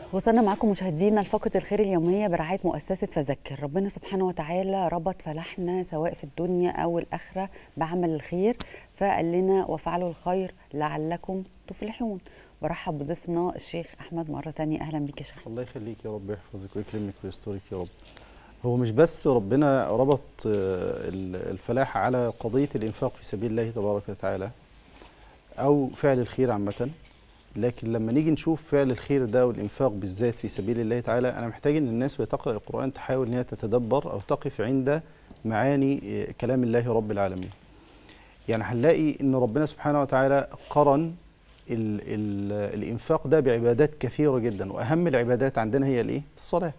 وصلنا معكم مشاهدينا لفقرة الخير اليومية برعاية مؤسسة فذكر ربنا سبحانه وتعالى ربط فلاحنا سواء في الدنيا أو الآخرة بعمل الخير فقال لنا وفعلوا الخير لعلكم تفلحون برحب بضيفنا الشيخ أحمد مرة تانية أهلا بك يا شيخ الله يخليك يا رب يحفظك ويكرمك ويسترك يا رب هو مش بس ربنا ربط الفلاح على قضية الإنفاق في سبيل الله تبارك وتعالى أو فعل الخير عامة لكن لما نيجي نشوف فعل الخير ده والإنفاق بالذات في سبيل الله تعالى أنا محتاج إن الناس وهي تقرأ القرآن تحاول إن هي تتدبر أو تقف عند معاني كلام الله رب العالمين يعني هنلاقي إن ربنا سبحانه وتعالى قرن ال ال الإنفاق ده بعبادات كثيرة جدا وأهم العبادات عندنا هي الإيه؟ الصلاة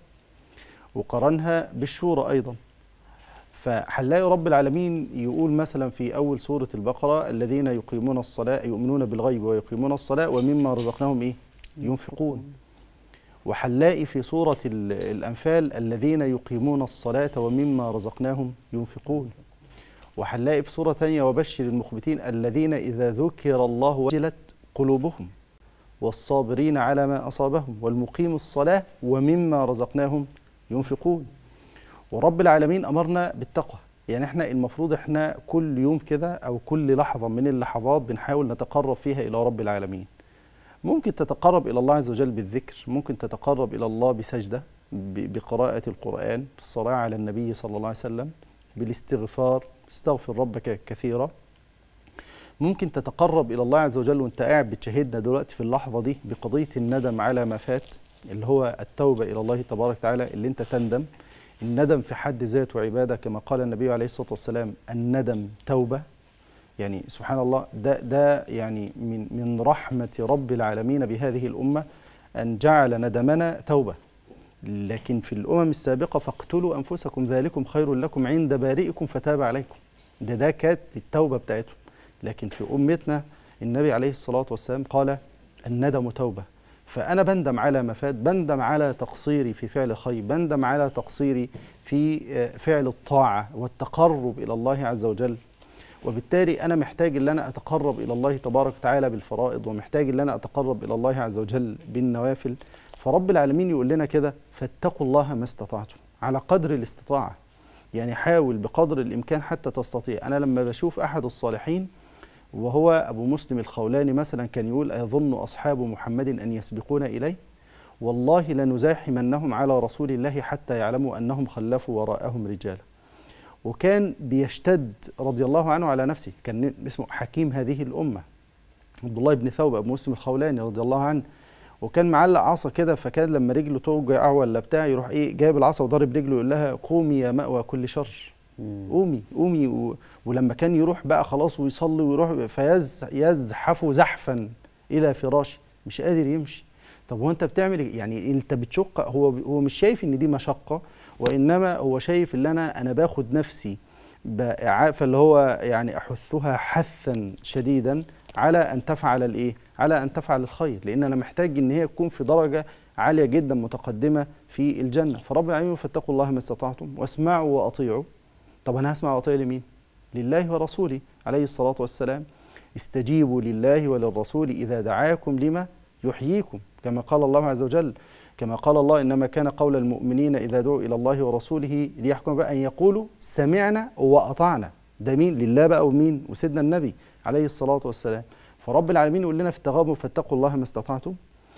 وقرنها بالشورى أيضا فهنلاقي رب العالمين يقول مثلا في أول سورة البقرة الذين يقيمون الصلاة يؤمنون بالغيب ويقيمون الصلاة ومما رزقناهم إيه؟ ينفقون وهنلاقي في سورة الأنفال الذين يقيمون الصلاة ومما رزقناهم ينفقون وهنلاقي في سورة ثانية وبشر المخبتين الذين إذا ذكر الله وجلت قلوبهم والصابرين على ما أصابهم والمقيم الصلاة ومما رزقناهم ينفقون ورب العالمين أمرنا بالتقوى يعني احنا المفروض احنا كل يوم كده أو كل لحظة من اللحظات بنحاول نتقرب فيها إلى رب العالمين ممكن تتقرب إلى الله عز وجل بالذكر ممكن تتقرب إلى الله بسجدة بقراءة القرآن بالصلاة على النبي صلى الله عليه وسلم بالاستغفار استغفر ربك كثيرا ممكن تتقرب الى الله عز وجل وانت قاعد بتشاهدنا دلوقتي في اللحظه دي بقضيه الندم على ما فات اللي هو التوبه الى الله تبارك وتعالى اللي انت تندم الندم في حد ذاته عباده كما قال النبي عليه الصلاه والسلام الندم توبه يعني سبحان الله ده ده يعني من من رحمه رب العالمين بهذه الامه ان جعل ندمنا توبه لكن في الامم السابقه فاقتلوا انفسكم ذلكم خير لكم عند بارئكم فتاب عليكم ده ده كانت التوبه بتاعتهم لكن في أمتنا النبي عليه الصلاة والسلام قال الندم توبة فأنا بندم على ما فات بندم على تقصيري في فعل خير بندم على تقصيري في فعل الطاعة والتقرب إلى الله عز وجل وبالتالي أنا محتاج أن أنا أتقرب إلى الله تبارك وتعالى بالفرائض ومحتاج أن أنا أتقرب إلى الله عز وجل بالنوافل فرب العالمين يقول لنا كده فاتقوا الله ما استطعتم على قدر الاستطاعة يعني حاول بقدر الإمكان حتى تستطيع أنا لما بشوف أحد الصالحين وهو أبو مسلم الخولاني مثلا كان يقول أيظن أصحاب محمد أن يسبقون إليه والله لنزاحمنهم على رسول الله حتى يعلموا أنهم خلفوا وراءهم رجالا وكان بيشتد رضي الله عنه على نفسه كان اسمه حكيم هذه الأمة عبد الله بن ثوب أبو مسلم الخولاني رضي الله عنه وكان معلق عصا كده فكان لما رجله توجع ولا بتاع يروح ايه جايب العصا وضارب رجله يقول لها قومي يا مأوى كل شر قومي قومي و... ولما كان يروح بقى خلاص ويصلي ويروح فيزحف زحفا الى فراشه مش قادر يمشي طب هو انت بتعمل يعني انت بتشق هو هو مش شايف ان دي مشقه وانما هو شايف ان انا انا باخد نفسي فاللي هو يعني احثها حثا شديدا على ان تفعل الايه؟ على ان تفعل الخير لان انا محتاج ان هي تكون في درجه عاليه جدا متقدمه في الجنه فرب العالمين فاتقوا الله ما استطعتم واسمعوا واطيعوا طب انا هسمع واطيع لمين؟ لله ورسوله عليه الصلاه والسلام استجيبوا لله وللرسول اذا دعاكم لما يحييكم كما قال الله عز وجل كما قال الله انما كان قول المؤمنين اذا دعوا الى الله ورسوله ليحكم بقى ان يقولوا سمعنا واطعنا ده مين لله بقى ومين وسيدنا النبي عليه الصلاه والسلام فرب العالمين يقول لنا في التغابن فاتقوا الله ما استطعتم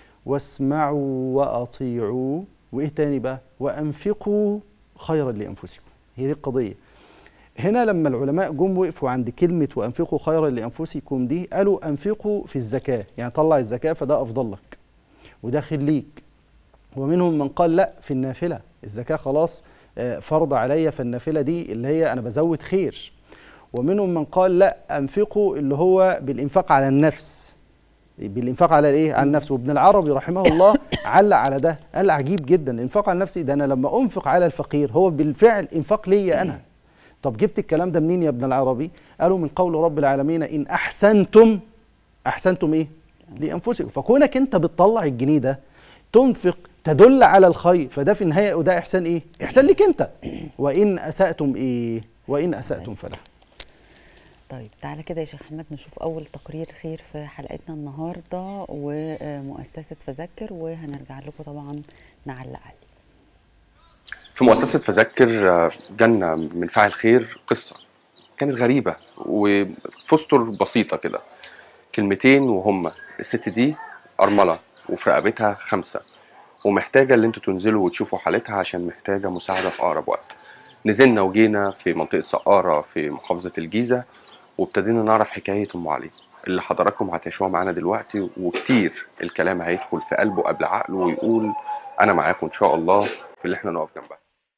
واسمعوا واطيعوا وايه تاني بقى وانفقوا خيرا لانفسكم هي دي القضيه هنا لما العلماء جم وقفوا عند كلمة وأنفقوا خيرا لأنفسكم دي قالوا أنفقوا في الزكاة يعني طلع الزكاة فده أفضل لك وده خليك ومنهم من قال لا في النافلة الزكاة خلاص فرض عليا فالنافلة دي اللي هي أنا بزود خير ومنهم من قال لا أنفقوا اللي هو بالإنفاق على النفس بالإنفاق على الإيه؟ على النفس وابن العربي رحمه الله علق على ده قال عجيب جدا الإنفاق على النفس ده أنا لما أنفق على الفقير هو بالفعل إنفاق ليا أنا طب جبت الكلام ده منين يا ابن العربي قالوا من قول رب العالمين ان احسنتم احسنتم ايه لانفسكم فكونك انت بتطلع الجنيه ده تنفق تدل على الخير فده في النهايه وده احسان ايه احسان لك انت وان اساتم ايه وان اساتم فلا طيب تعالى كده يا شيخ احمد نشوف اول تقرير خير في حلقتنا النهارده ومؤسسه فذكر وهنرجع لكم طبعا نعلق عليه في مؤسسة فذكر آه، جالنا من فاعل خير قصة كانت غريبة وفستر بسيطة كده كلمتين وهما الست دي أرملة وفي رقبتها خمسة ومحتاجة اللي انتوا تنزلوا وتشوفوا حالتها عشان محتاجة مساعدة في أقرب وقت نزلنا وجينا في منطقة سقارة في محافظة الجيزة وابتدينا نعرف حكاية أم علي اللي حضراتكم هتعيشوها معانا دلوقتي وكتير الكلام هيدخل في قلبه قبل عقله ويقول أنا معاكم إن شاء الله في اللي احنا نقف جنبها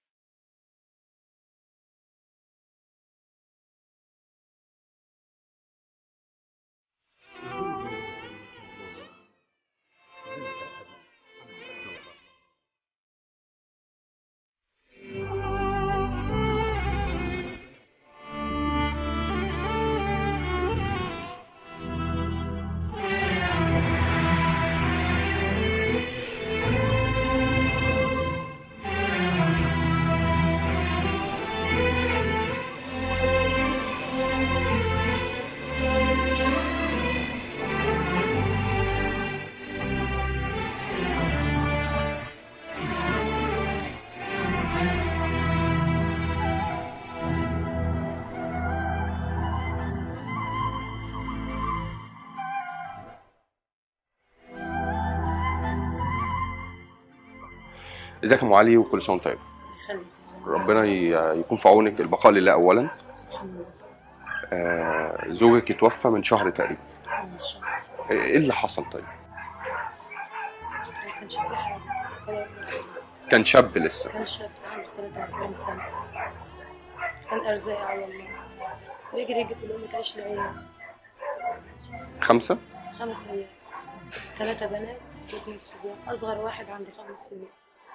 ازيك يا ام علي وكل سنه وانت طيب يخليك ربنا ي- يكون في عونك البقاء لله اولا سبحان الله آه، زوجك اتوفى من شهر تقريبا ما شاء الله ايه اللي حصل طيب ما كانش في حاجة كان- كان شاب لسه كان شاب عنده 43 سنة كان أرزاق على الله ويجري يجيب لأمي تعيش العيال خمسه خمس عيال ثلاثة بنات واثنين صبيان أصغر واحد عنده خمس سنين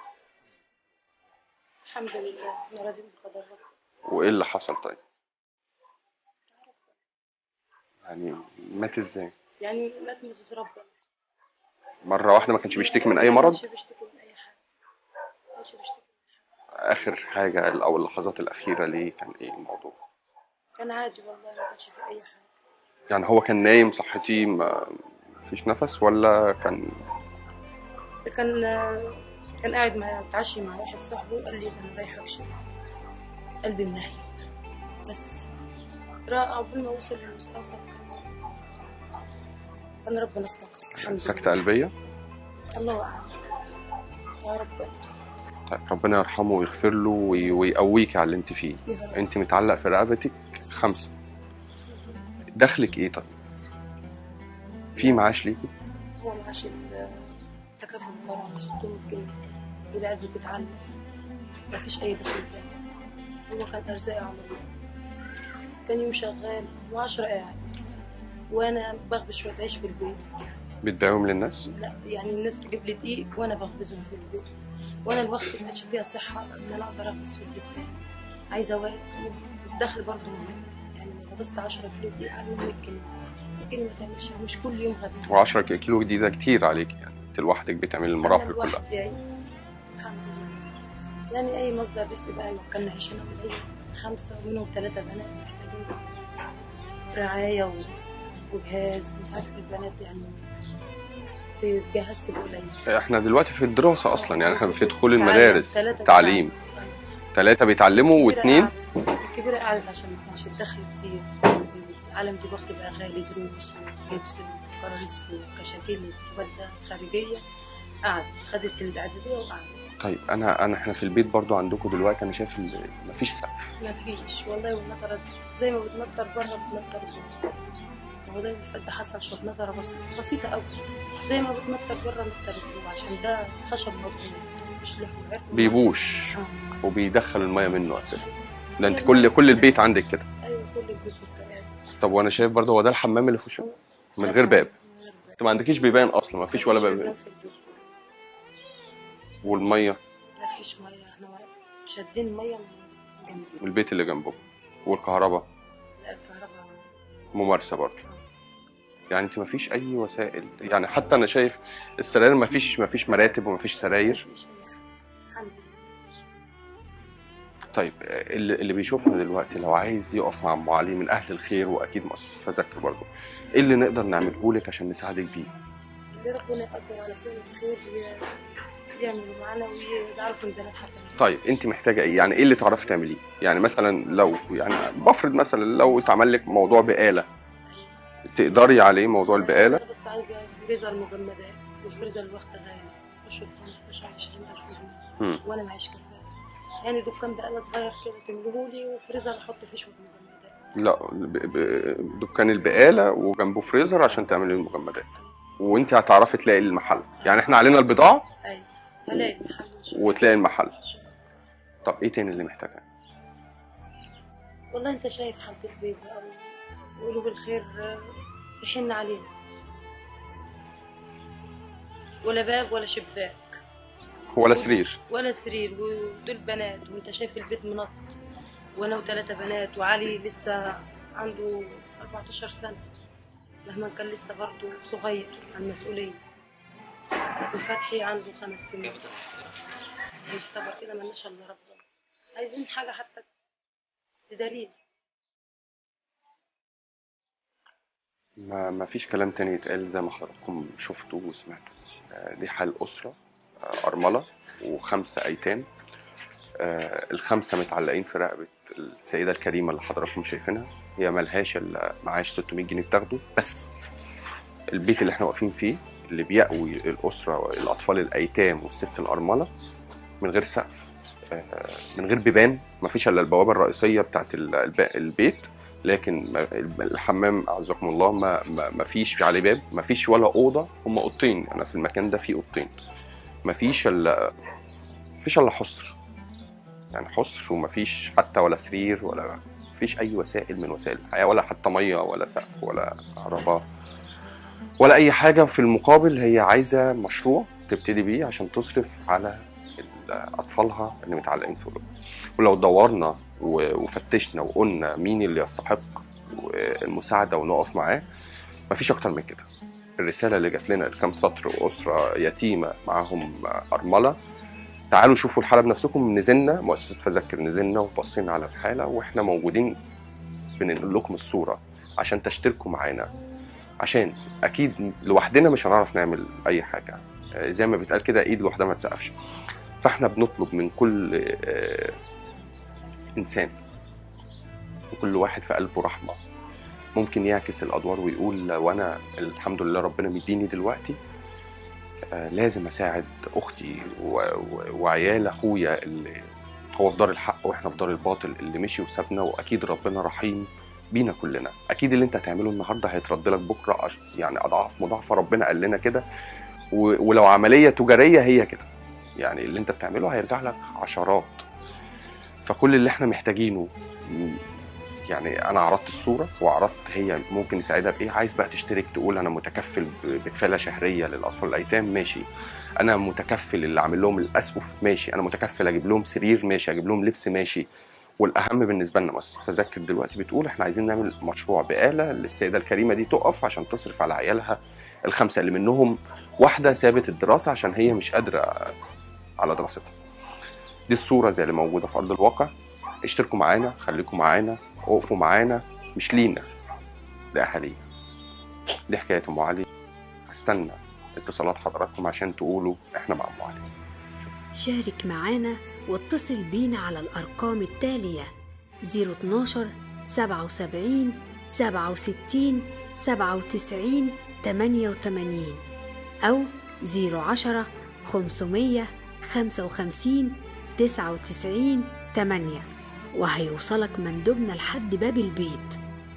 الحمد لله احنا راضيين بقدر ربنا وايه اللي حصل طيب يعني مات ازاي يعني مات من ربنا مره واحده ما كانش بيشتكي من اي مرض ما كانش بيشتكي من أي حاجة ما كانش بيشتكي اخر حاجه او اللحظات الاخيره ليه كان ايه الموضوع كان عادي والله ما كانش في أي حاجة يعني هو كان نايم صحتي ما فيش نفس ولا كان كان كان قاعد مع متعشي مع واحد صاحبه قال لي انا رايح اكشف قلبي منهي بس را قبل ما وصل للمستوصف كان كان ربنا افتكر الحمد سكته لله قلبيه الله اعلم يا رب طيب ربنا يرحمه ويغفر له وي- ويقويك على اللي انت فيه يا رب. انت متعلق في رقبتك خمسه دخلك ايه طيب في معاش ليكي هو معاش التكافل طبعا 600 جنيه والعيال بتتعلم ما فيش اي دخل تاني هو كان ارزاق على الله كان يوم شغال وعشرة قاعد وانا بخبز شويه عيش في البيت بتبيعهم للناس لا يعني الناس تجيب لي دقيق وانا بخبزهم في البيت وانا الوقت ما كانش فيها صحه ان انا اقدر اخبز في البيت تاني عايزه واقف الدخل برضه مهم يعني لو خبزت 10 كيلو دقيق عليهم 100 جنيه ممكن ما تعملش مش كل يوم غدا و10 كيلو جديده كتير عليك يعني انت لوحدك بتعملي المراحل كلها الواحد يعني الحمد لله يعني اي مصدر رزق بقى لو كان نعيش انا والعيال خمسه ومنهم ثلاثه بنات محتاجين رعايه و- وجهاز وانت عارف البنات يعني تجهز قليل احنا دلوقتي في الدراسه اصلا يعني احنا في دخول تعليم. المدارس تلاتة تعليم بيتعلموا. ثلاثه بيتعلموا الكبيرة واثنين قعدت- الكبيرة قعدت عشان ما كانش الدخل كتير العالم دلوقتي بقى غالي دروس ولبس وكراريس وكشاكيل ومادة خارجية قعدت خدت الإعدادية وقعدت طيب انا انا احنا في البيت برضو عندكم دلوقتي انا شايف ال- مفيش سقف ما فيش والله والمطر زي ما بتمطر بره بتمطر جوه هو ده اللي فات ده حصل شوية مطرة بسيطة بسيطة أوي زي ما بتمطر بره مطر جوه عشان ده خشب مضغوط مش له عرق بيبوش آه. وبيدخل الميه منه اساسا ده انت كل كل البيت عندك كده أيوة كل البيت بالطريقة دي طب وانا شايف برضو هو ده الحمام اللي في وشه من غير باب من غير باب انت ما عندكيش بيبان اصلا مفيش ولا باب في البيت. والميه ما فيش ميه احنا شادين ميه من جنب والبيت اللي جنبه والكهرباء لا الكهرباء ممارسه برضو يعني انت مفيش اي وسائل يعني حتى انا شايف السراير مفيش مفيش مراتب ومفيش سراير مفيش أي حاجة. الحمد لله طيب آه، اللي اللي بيشوفنا دلوقتي لو عايز يقف مع ام علي من اهل الخير واكيد مؤسسه فذكر برضه ايه اللي نقدر نعمله لك عشان نساعدك بيه اللي ربنا يقدر على فعل الخير ي- يعملوا معانا ويجعلوا في ميزانات حسنات طيب انت محتاجه ايه يعني ايه اللي تعرفي تعمليه يعني مثلا لو يعني بفرض مثلا لو اتعمل لك موضوع بقاله تقدري عليه موضوع البقاله انا بس عايزه فريزر مجمدات والفريزر الوقت غالي خش في 15 20000 جنيه مم. وانا معيش كفايه يعني دكان بقاله صغير كده تملهولي وفريزر احط فيه شويه مجمدات لا ب- ب- دكان البقاله وجنبه فريزر عشان تعملي المجمدات وانت هتعرفي تلاقي المحل يعني احنا علينا البضاعه ايوه هلاقي محل ان شاء الله وتلاقي المحل إن شاء الله. طب ايه تاني اللي محتاجاه والله انت شايف حالة البيت بقى وقولوا بالخير آه، تحن علينا ولا باب ولا شباك ولا سرير ولا سرير ودول بنات وانت شايف البيت منط وانا وثلاثة بنات وعلي لسه عنده 14 سنة مهما كان لسه برضه صغير عن مسؤولية وفتحي عنده خمس سنين يعتبر كده مالناش الا ربنا عايزين حاجة حتى تدارينا ما ما فيش كلام تاني يتقال زي ما حضراتكم شفتوا وسمعتوا آه، دي حال أسرة آه، أرملة وخمسة أيتام آه، الخمسة متعلقين في رقبة السيدة الكريمة اللي حضراتكم شايفينها هي ملهاش إلا معاش 600 جنيه بتاخده بس البيت اللي احنا واقفين فيه اللي بيأوي الأسرة الأطفال الأيتام والست الأرملة من غير سقف آه، من غير بيبان مفيش إلا البوابة الرئيسية بتاعت ال- الب- البيت لكن ما- الحمام اعزكم الله ما ما ما فيش عليه باب ما فيش ولا اوضه هم اوضتين انا في المكان ده في اوضتين ما فيش الا ما فيش الا حصر يعني حصر وما فيش حتى ولا سرير ولا ما فيش اي وسائل من وسائل الحياه ولا حتى ميه ولا سقف ولا كهرباء ولا اي حاجه في المقابل هي عايزه مشروع تبتدي بيه عشان تصرف على ال- اطفالها اللي متعلقين في الأوضة. ولو دورنا و- وفتشنا وقلنا مين اللي يستحق المساعده ونقف معاه مفيش اكتر من كده الرساله اللي جات لنا الكام سطر واسره يتيمه معاهم ارمله تعالوا شوفوا الحاله بنفسكم نزلنا مؤسسه فذكر نزلنا وبصينا على الحاله واحنا موجودين بننقل لكم الصوره عشان تشتركوا معانا عشان اكيد لوحدنا مش هنعرف نعمل اي حاجه آه، زي ما بيتقال كده ايد لوحدها ما تسقفش فاحنا بنطلب من كل آه، انسان وكل واحد في قلبه رحمه ممكن يعكس الادوار ويقول وانا الحمد لله ربنا مديني دلوقتي آه، لازم اساعد اختي و- و- وعيال اخويا اللي هو في دار الحق واحنا في دار الباطل اللي مشي وسابنا واكيد ربنا رحيم بينا كلنا اكيد اللي انت هتعمله النهارده هيترد لك بكره أش- يعني اضعاف مضاعفه ربنا قال لنا كده و- ولو عمليه تجاريه هي كده يعني اللي انت بتعمله هيرجع لك عشرات فكل اللي احنا محتاجينه م- يعني انا عرضت الصوره وعرضت هي ممكن يساعدها بايه عايز بقى تشترك تقول انا متكفل ب- بكفاله شهريه للاطفال الايتام ماشي انا متكفل اللي عامل لهم الاسقف ماشي انا متكفل اجيب لهم سرير ماشي اجيب لهم لبس ماشي والاهم بالنسبه لنا مؤسسه فذكر دلوقتي بتقول احنا عايزين نعمل مشروع بقاله للسيده الكريمه دي تقف عشان تصرف على عيالها الخمسه اللي منهم واحده سابت الدراسه عشان هي مش قادره على دراستها دي الصوره زي اللي موجوده في ارض الواقع اشتركوا معانا خليكم معانا وقفوا معانا مش لينا لاهالينا دي حكايه ام علي هستنى اتصالات حضراتكم عشان تقولوا احنا مع ام علي شارك معانا واتصل بينا على الأرقام التالية 012 77 67 97 88 أو 010 500 55 99 8 وهيوصلك مندوبنا لحد باب البيت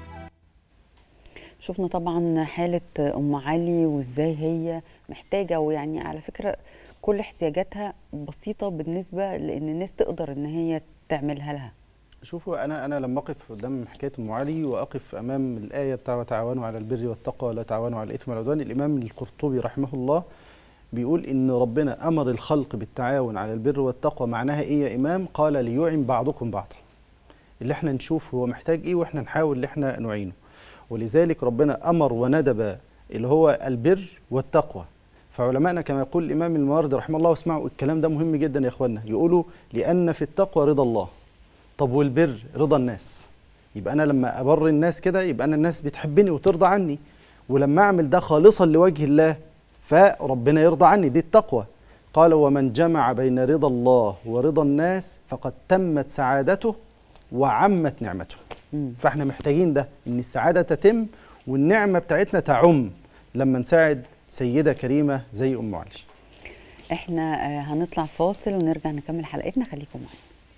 شفنا طبعا حالة أم علي وإزاي هي محتاجة ويعني على فكرة كل احتياجاتها بسيطة بالنسبة لأن الناس تقدر إن هي تعملها لها شوفوا انا انا لما اقف قدام حكايه ام علي واقف امام الايه بتاع وتعاونوا على البر والتقوى ولا تعاونوا على الاثم والعدوان الامام القرطبي رحمه الله بيقول ان ربنا امر الخلق بالتعاون على البر والتقوى معناها ايه يا امام قال ليعن بعضكم بعضا اللي احنا نشوف هو محتاج ايه واحنا نحاول ان احنا نعينه ولذلك ربنا امر وندب اللي هو البر والتقوى فعلمائنا كما يقول الامام الماوردي رحمه الله واسمعوا الكلام ده مهم جدا يا اخوانا يقولوا لان في التقوى رضا الله طب والبر رضا الناس يبقى انا لما ابر الناس كده يبقى انا الناس بتحبني وترضى عني ولما اعمل ده خالصا لوجه الله فربنا يرضى عني دي التقوى قال ومن جمع بين رضا الله ورضا الناس فقد تمت سعادته وعمت نعمته مم. فاحنا محتاجين ده ان السعاده تتم والنعمه بتاعتنا تعم لما نساعد سيده كريمه زي ام علي احنا آه، هنطلع فاصل ونرجع نكمل حلقتنا خليكم معانا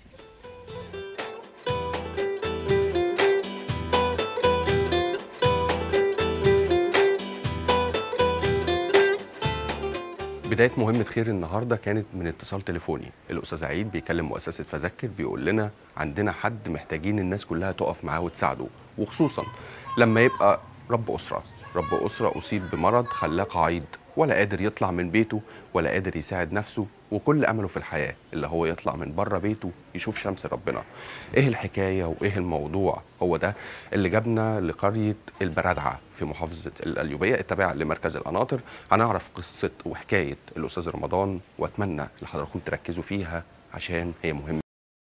بداية مهمة خير النهاردة كانت من اتصال تليفوني الأستاذ عيد بيكلم مؤسسة فذكر بيقول لنا عندنا حد محتاجين الناس كلها تقف معاه وتساعده وخصوصا لما يبقى رب أسرة رب أسرة أصيب بمرض خلاه قعيد ولا قادر يطلع من بيته ولا قادر يساعد نفسه وكل أمله في الحياة اللي هو يطلع من بره بيته يشوف شمس ربنا إيه الحكاية وإيه الموضوع هو ده اللي جابنا لقرية البرادعة في محافظة القليوبية التابعة لمركز القناطر هنعرف قصة وحكاية الأستاذ رمضان وأتمنى إن حضراتكم تركزوا فيها عشان هي مهمة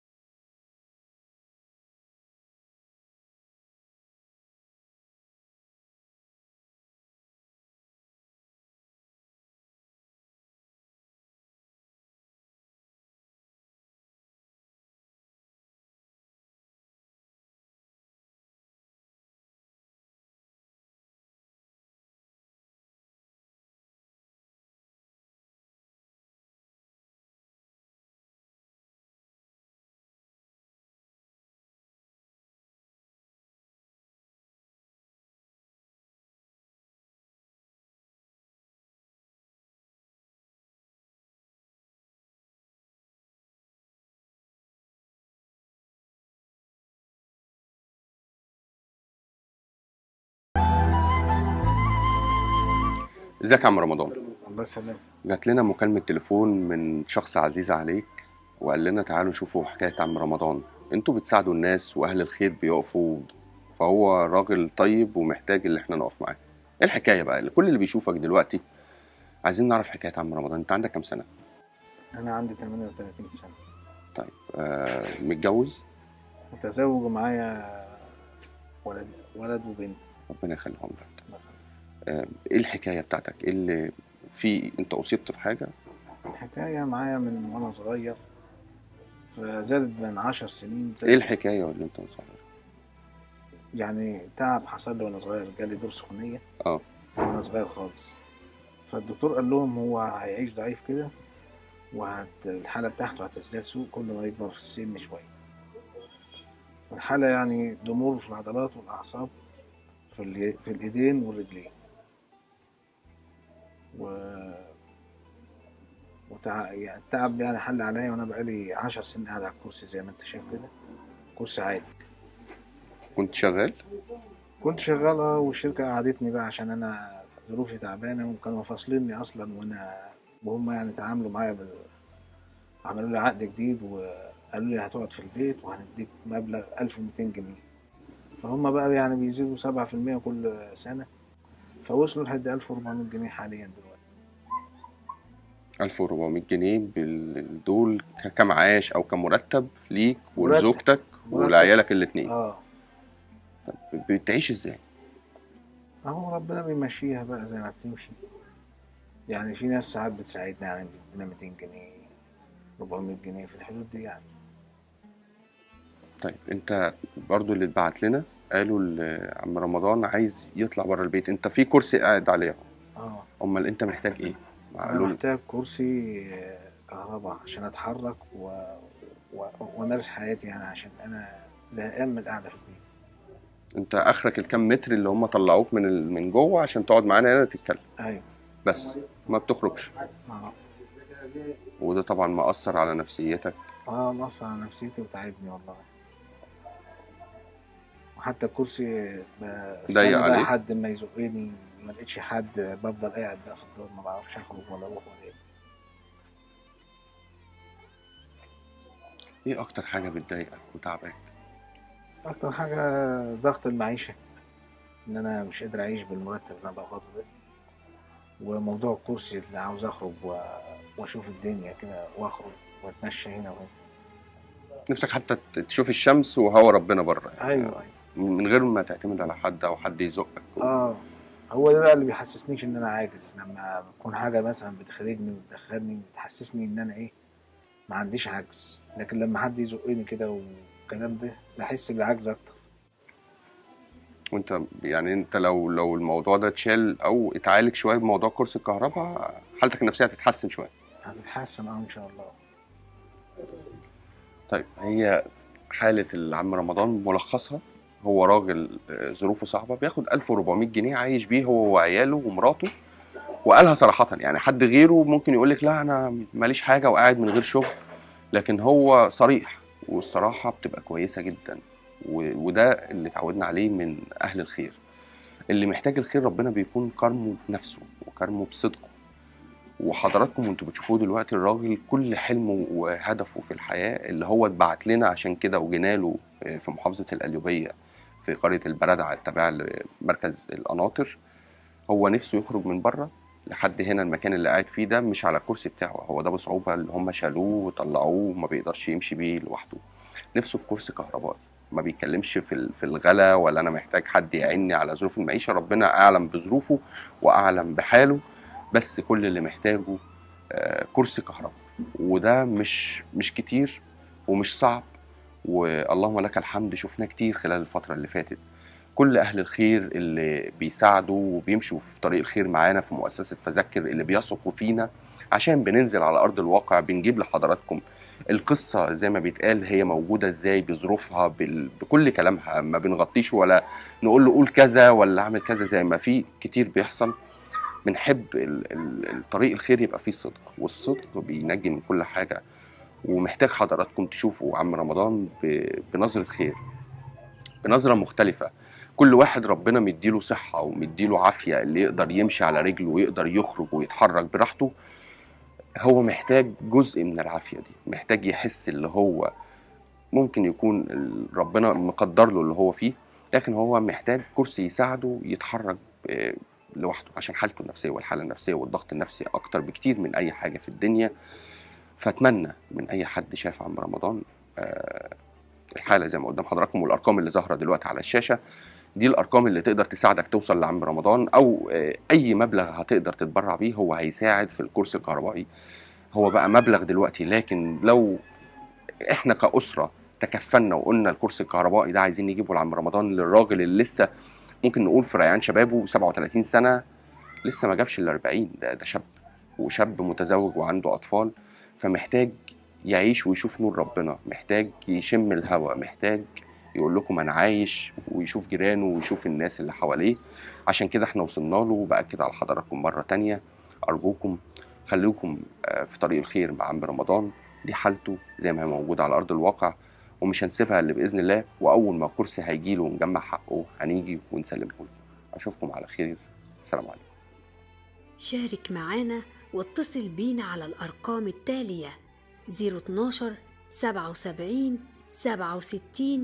ازيك يا عم رمضان الله يسلمك جات لنا مكالمة تليفون من شخص عزيز عليك وقال لنا تعالوا شوفوا حكاية عم رمضان انتوا بتساعدوا الناس واهل الخير بيقفوا فهو راجل طيب ومحتاج اللي احنا نقف معاه ايه الحكاية بقى كل اللي بيشوفك دلوقتي عايزين نعرف حكاية عم رمضان انت عندك كام سنة انا عندي 38 سنه طيب آه متجوز متزوج ومعايا ولد ولد وبنت ربنا يخليهم لك الله يخليك. آه ايه الحكاية بتاعتك ايه اللي في انت اصبت بحاجة الحكايه معايا من وانا صغير فزادت من 10 سنين زادت ايه الحكاية اللي انت صغير يعني تعب حصل لي وانا صغير جالي دور سخونيه اه وانا صغير خالص فالدكتور قال لهم هو هيعيش ضعيف كده وهت الحالة بتاعته هتزداد سوء كل ما يكبر في السن شوية الحالة يعني ضمور في العضلات والأعصاب في, الي... في الإيدين والرجلين و... وتع... يعني التعب يعني حل عليا وأنا بقالي عشر سنين قاعد على الكرسي زي ما أنت شايف كده كرسي عادي كنت شغال كنت شغال اه والشركة قعدتني بقى عشان أنا ظروفي تعبانة وكانوا فاصليني أصلا وأنا وهم يعني تعاملوا معايا بال... عملوا لي عقد جديد وقالوا لي هتقعد في البيت وهنديك مبلغ 1200 جنيه فهم بقى يعني بيزيدوا 7% كل سنة فوصلوا لحد 1400 جنيه حاليا دلوقتي 1400 جنيه بال- دول ك- كمعاش او كمرتب ليك مرتب. ولزوجتك ولعيالك الاثنين اه بتعيش ازاي اهو ربنا بيمشيها بقى زي ما بتمشي يعني في ناس ساعات بتساعدنا يعني بتدينا 200 جنيه 400 جنيه في الحدود دي يعني طيب انت برضو اللي اتبعت لنا قالوا ل- عم رمضان عايز يطلع بره البيت انت في كرسي قاعد عليه اهو اه امال انت محتاج ايه انا قالوا لي محتاج كرسي آه، كهرباء عشان اتحرك و... و... وامارس حياتي يعني عشان انا زهقان من القعده في البيت انت اخرك الكام متر اللي هم طلعوك من ال- من جوه عشان تقعد معانا هنا تتكلم ايوه بس ما بتخرجش اه وده طبعا مأثر على نفسيتك اه مأثر على نفسيتي وتعبني والله وحتى الكرسي بستنى ضيق بقى عليك؟ حد ما يزقني ما لقيتش حد بفضل قاعد بقى في الدور ما بعرفش اخرج ولا اروح ولا ايه ايه اكتر حاجه بتضايقك وتعبك اكتر حاجه ضغط المعيشه ان انا مش قادر اعيش بالمرتب اللي انا باخده ده وموضوع الكرسي اللي عاوز اخرج و... واشوف الدنيا كده واخرج واتمشى هنا وهنا نفسك حتى ت- تشوف الشمس وهو ربنا بره يعني ايوه ايوه من غير ما تعتمد على حد او حد يزقك اه هو ده بقى اللي بيحسسنيش ان انا عاجز لما بتكون حاجه مثلا بتخرجني وتدخلني بتحسسني ان انا ايه ما عنديش عجز لكن لما حد يزقني كده والكلام ده بحس بالعجز اكتر وانت يعني انت لو لو الموضوع ده اتشال او اتعالج شويه بموضوع كرسي الكهرباء حالتك النفسيه هتتحسن شويه هتتحسن اه ان شاء الله طيب هي حالة العم رمضان ملخصها هو راجل آه، ظروفه صعبة بياخد 1400 جنيه عايش بيه هو وعياله ومراته وقالها صراحة يعني حد غيره ممكن يقول لك لا أنا ماليش حاجة وقاعد من غير شغل لكن هو صريح والصراحة بتبقى كويسة جدا و- وده اللي اتعودنا عليه من أهل الخير اللي محتاج الخير ربنا بيكون كرمه بنفسه وكرمه بصدقه وحضراتكم وانتوا بتشوفوه دلوقتي الراجل كل حلمه وهدفه في الحياة اللي هو اتبعت لنا عشان كده وجينا له في محافظة القليوبية في قرية البردعة التابعة لمركز القناطر هو نفسه يخرج من بره لحد هنا المكان اللي قاعد فيه ده مش على الكرسي بتاعه هو ده بصعوبة اللي هم شالوه وطلعوه وما بيقدرش يمشي بيه لوحده نفسه في كرسي كهربائي ما بيتكلمش في ال- في الغلا ولا انا محتاج حد يعيني على ظروف المعيشه ربنا اعلم بظروفه واعلم بحاله بس كل اللي محتاجه آه، كرسي كهرباء وده مش مش كتير ومش صعب واللهم لك الحمد شفناه كتير خلال الفتره اللي فاتت كل اهل الخير اللي بيساعدوا وبيمشوا في طريق الخير معانا في مؤسسه فذكر اللي بيثقوا فينا عشان بننزل على ارض الواقع بنجيب لحضراتكم القصه زي ما بيتقال هي موجوده ازاي بظروفها بال... بكل كلامها ما بنغطيش ولا نقول له قول كذا ولا اعمل كذا زي ما في كتير بيحصل بنحب ال... ال... الطريق الخير يبقى فيه صدق والصدق بينجي من كل حاجه ومحتاج حضراتكم تشوفوا عم رمضان ب... بنظره خير بنظره مختلفه كل واحد ربنا مديله صحه ومديله عافيه اللي يقدر يمشي على رجله ويقدر يخرج ويتحرك براحته هو محتاج جزء من العافيه دي محتاج يحس اللي هو ممكن يكون ال- ربنا مقدر له اللي هو فيه لكن هو محتاج كرسي يساعده يتحرك آه، لوحده عشان حالته النفسيه والحاله النفسيه والضغط النفسي اكتر بكتير من اي حاجه في الدنيا فاتمنى من اي حد شاف عم رمضان آه، الحاله زي ما قدام حضراتكم والارقام اللي ظاهره دلوقتي على الشاشه دي الارقام اللي تقدر تساعدك توصل لعم رمضان او آه، اي مبلغ هتقدر تتبرع بيه هو هيساعد في الكورس الكهربائي هو بقى مبلغ دلوقتي لكن لو احنا كاسره تكفلنا وقلنا الكورس الكهربائي ده عايزين نجيبه لعم رمضان للراجل اللي لسه ممكن نقول في ريعان شبابه 37 سنه لسه ما جابش ال 40 ده ده شاب وشاب متزوج وعنده اطفال فمحتاج يعيش ويشوف نور ربنا محتاج يشم الهواء محتاج يقول لكم انا عايش ويشوف جيرانه ويشوف الناس اللي حواليه عشان كده احنا وصلنا له وباكد على حضراتكم مره تانية ارجوكم خليكم آه، في طريق الخير مع عم رمضان دي حالته زي ما هي موجوده على ارض الواقع ومش هنسيبها الا باذن الله واول ما الكرسي هيجي له ونجمع حقه هنيجي ونسلمه له اشوفكم على خير السلام عليكم شارك معانا واتصل بينا على الأرقام التالية 012 77 67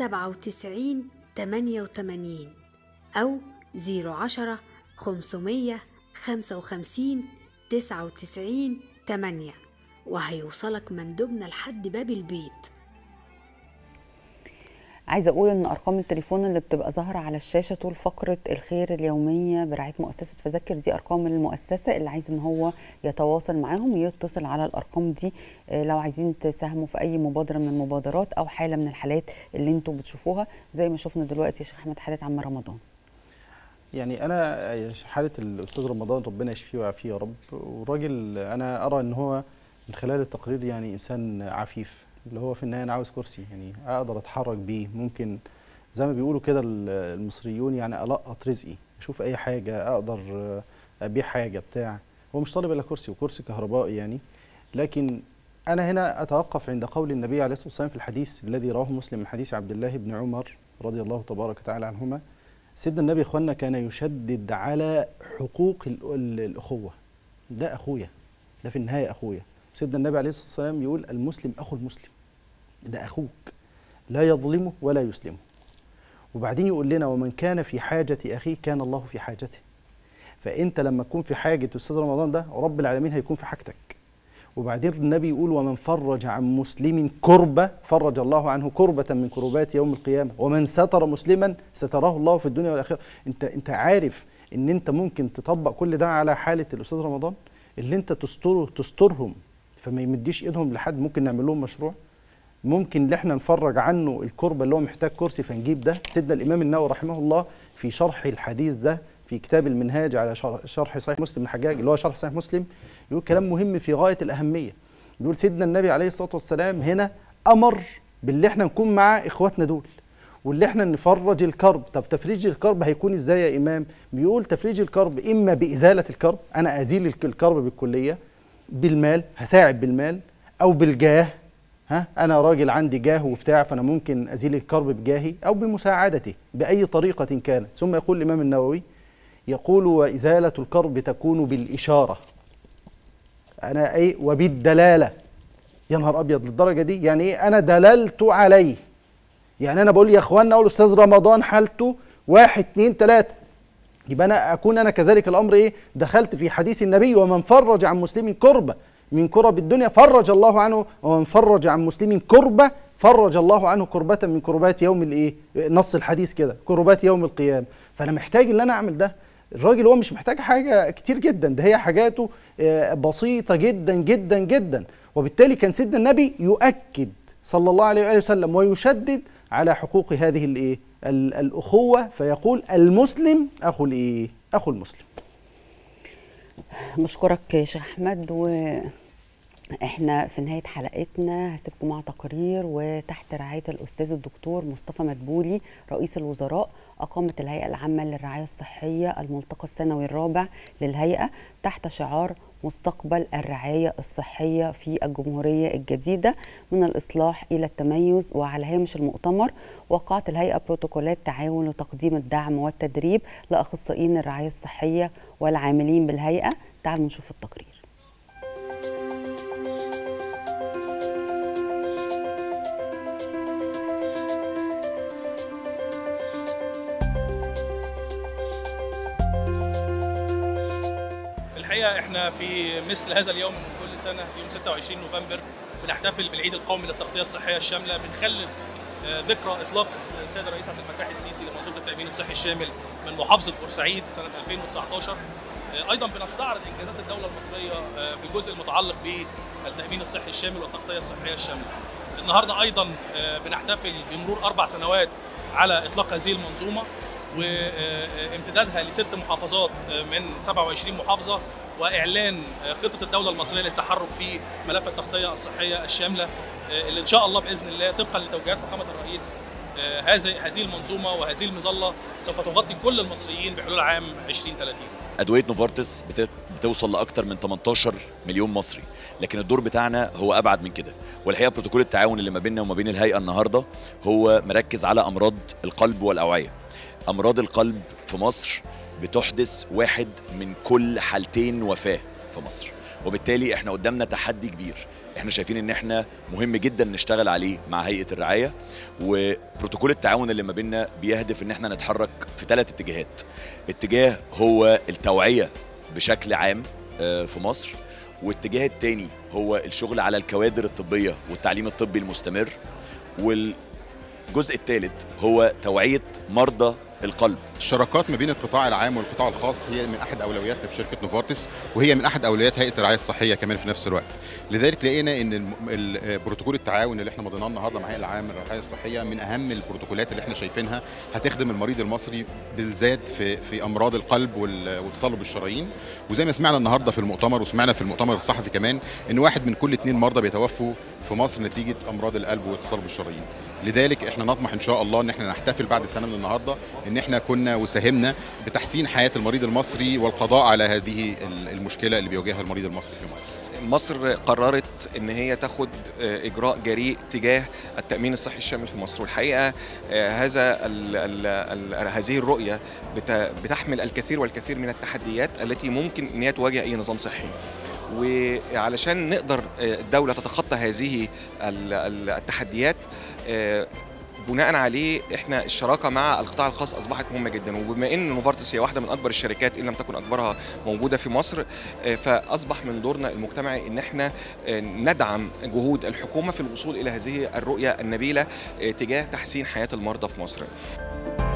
97 88 أو 010 500 55 99 8 وهيوصلك مندوبنا لحد باب البيت عايزه اقول ان ارقام التليفون اللي بتبقى ظاهره على الشاشه طول فقره الخير اليوميه برعايه مؤسسه فذكر دي ارقام المؤسسه اللي عايز ان هو يتواصل معاهم يتصل على الارقام دي آه، لو عايزين تساهموا في اي مبادره من المبادرات او حاله من الحالات اللي انتم بتشوفوها زي ما شفنا دلوقتي يا شيخ احمد حاله عم رمضان يعني انا حاله الاستاذ رمضان ربنا يشفيه ويعافيه يا رب والراجل انا ارى ان هو من خلال التقرير يعني انسان عفيف اللي هو في النهايه انا عاوز كرسي يعني اقدر اتحرك بيه ممكن زي ما بيقولوا كده ال- المصريون يعني القط رزقي اشوف اي حاجه اقدر ابيع حاجه بتاع هو مش طالب الا كرسي وكرسي كهربائي يعني لكن انا هنا اتوقف عند قول النبي عليه الصلاه والسلام في الحديث الذي رواه مسلم من حديث عبد الله بن عمر رضي الله تبارك وتعالى عنهما سيدنا النبي اخوانا كان يشدد على حقوق ال- ال- الاخوه ده اخويا ده في النهايه اخويا سيدنا النبي عليه الصلاه والسلام يقول المسلم اخو المسلم ده اخوك لا يظلمه ولا يسلمه وبعدين يقول لنا ومن كان في حاجه اخيه كان الله في حاجته فانت لما تكون في حاجه استاذ رمضان ده رب العالمين هيكون في حاجتك وبعدين النبي يقول ومن فرج عن مسلم كربة فرج الله عنه كربة من كربات يوم القيامة ومن ستر مسلما ستره الله في الدنيا والآخرة انت انت عارف ان انت ممكن تطبق كل ده على حالة الأستاذ رمضان اللي انت تستره تسترهم فما يمديش ايدهم لحد ممكن نعمل لهم مشروع ممكن ان احنا نفرج عنه الكربة اللي هو محتاج كرسي فنجيب ده سيدنا الإمام النووي رحمه الله في شرح الحديث ده في كتاب المنهاج على شرح- شرح صحيح مسلم الحجاج اللي هو شرح صحيح مسلم يقول كلام مهم في غاية الأهمية يقول سيدنا النبي عليه الصلاة والسلام هنا أمر باللي احنا نكون مع إخواتنا دول واللي احنا نفرج الكرب طب تفريج الكرب هيكون ازاي يا إمام بيقول تفريج الكرب إما بإزالة الكرب أنا أزيل الك- الكرب بالكلية بالمال هساعد بالمال أو بالجاه ها انا راجل عندي جاه وبتاع فانا ممكن ازيل الكرب بجاهي او بمساعدته باي طريقه كانت ثم يقول الامام النووي يقول وازاله الكرب تكون بالاشاره انا ايه وبالدلاله يا نهار ابيض للدرجه دي يعني ايه انا دللت عليه يعني انا بقول يا اخوانا اقول استاذ رمضان حالته واحد اتنين تلاته يبقى انا اكون انا كذلك الامر ايه دخلت في حديث النبي ومن فرج عن مسلم كربه من كرب الدنيا فرج الله عنه ومن فرج عن مسلم كربه فرج الله عنه كربة من كربات يوم الايه نص الحديث كده كربات يوم القيامه فانا محتاج ان انا اعمل ده الراجل هو مش محتاج حاجه كتير جدا ده هي حاجاته آه، بسيطه جدا جدا جدا وبالتالي كان سيدنا النبي يؤكد صلى الله عليه وآله وسلم ويشدد على حقوق هذه الايه ال- الاخوه فيقول المسلم اخو الايه اخو المسلم بشكرك يا شيخ احمد واحنا في نهايه حلقتنا هسيبكم مع تقرير وتحت رعايه الاستاذ الدكتور مصطفى مدبولي رئيس الوزراء اقامت الهيئه العامه للرعايه الصحيه الملتقى السنوي الرابع للهيئه تحت شعار مستقبل الرعايه الصحيه في الجمهوريه الجديده من الاصلاح الى التميز وعلى هامش المؤتمر وقعت الهيئه بروتوكولات تعاون لتقديم الدعم والتدريب لاخصائيين الرعايه الصحيه والعاملين بالهيئه تعالوا نشوف التقرير الحقيقه احنا في مثل هذا اليوم من كل سنه يوم 26 نوفمبر بنحتفل بالعيد القومي للتغطيه الصحيه الشامله بنخلد آه، ذكرى اطلاق السيد الرئيس عبد الفتاح السيسي لمنظومه التامين الصحي الشامل من محافظه بورسعيد سنه 2019 آه، ايضا بنستعرض انجازات الدوله المصريه آه، في الجزء المتعلق بالتامين الصحي الشامل والتغطيه الصحيه الشامله. النهارده ايضا آه، بنحتفل بمرور اربع سنوات على اطلاق هذه المنظومه وامتدادها لست محافظات آه، من 27 محافظه واعلان آه، خطه الدوله المصريه للتحرك في ملف التغطيه الصحيه الشامله آه، اللي ان شاء الله باذن الله طبقا لتوجيهات فخامه الرئيس آه، هذه هذه المنظومه وهذه المظله سوف تغطي كل المصريين بحلول عام 2030 ادويه نوفارتس بت- بتوصل لاكثر من 18 مليون مصري لكن الدور بتاعنا هو ابعد من كده والحقيقه بروتوكول التعاون اللي ما بيننا وما بين الهيئه النهارده هو مركز على امراض القلب والاوعيه امراض القلب في مصر بتحدث واحد من كل حالتين وفاه في مصر وبالتالي احنا قدامنا تحدي كبير احنا شايفين ان احنا مهم جدا نشتغل عليه مع هيئه الرعايه وبروتوكول التعاون اللي ما بيننا بيهدف ان احنا نتحرك في ثلاث اتجاهات اتجاه هو التوعيه بشكل عام آه، في مصر والاتجاه الثاني هو الشغل على الكوادر الطبيه والتعليم الطبي المستمر والجزء الثالث هو توعيه مرضى القلب الشراكات ما بين القطاع العام والقطاع الخاص هي من احد اولوياتنا في شركه نوفارتس وهي من احد اولويات هيئه الرعايه الصحيه كمان في نفس الوقت لذلك لقينا ان الم- ال- بروتوكول التعاون اللي احنا مضيناه النهارده مع الهيئه العامه للرعايه الصحيه من اهم البروتوكولات اللي احنا شايفينها هتخدم المريض المصري بالذات في في امراض القلب وال- وتصلب الشرايين وزي ما سمعنا النهارده في المؤتمر وسمعنا في المؤتمر الصحفي كمان ان واحد من كل اثنين مرضى بيتوفوا في مصر نتيجه امراض القلب وتصلب الشرايين لذلك احنا نطمح ان شاء الله ان احنا نحتفل بعد سنه من النهارده ان احنا كنا وساهمنا بتحسين حياه المريض المصري والقضاء على هذه ال- المشكله اللي بيواجهها المريض المصري في مصر مصر قررت ان هي تاخد آه، اجراء جريء تجاه التامين الصحي الشامل في مصر والحقيقه آه، هذا ال ال ال هذه الرؤيه بت- بتحمل الكثير والكثير من التحديات التي ممكن ان هي تواجه اي نظام صحي وعلشان نقدر آه، الدوله تتخطى هذه ال- ال- التحديات آه، بناء عليه احنا الشراكه مع القطاع الخاص اصبحت مهمه جدا وبما ان نوفارتس هي واحده من اكبر الشركات ان لم تكن اكبرها موجوده في مصر آه، فاصبح من دورنا المجتمعي ان احنا آه، ندعم جهود الحكومه في الوصول الى هذه الرؤيه النبيله آه، تجاه تحسين حياه المرضى في مصر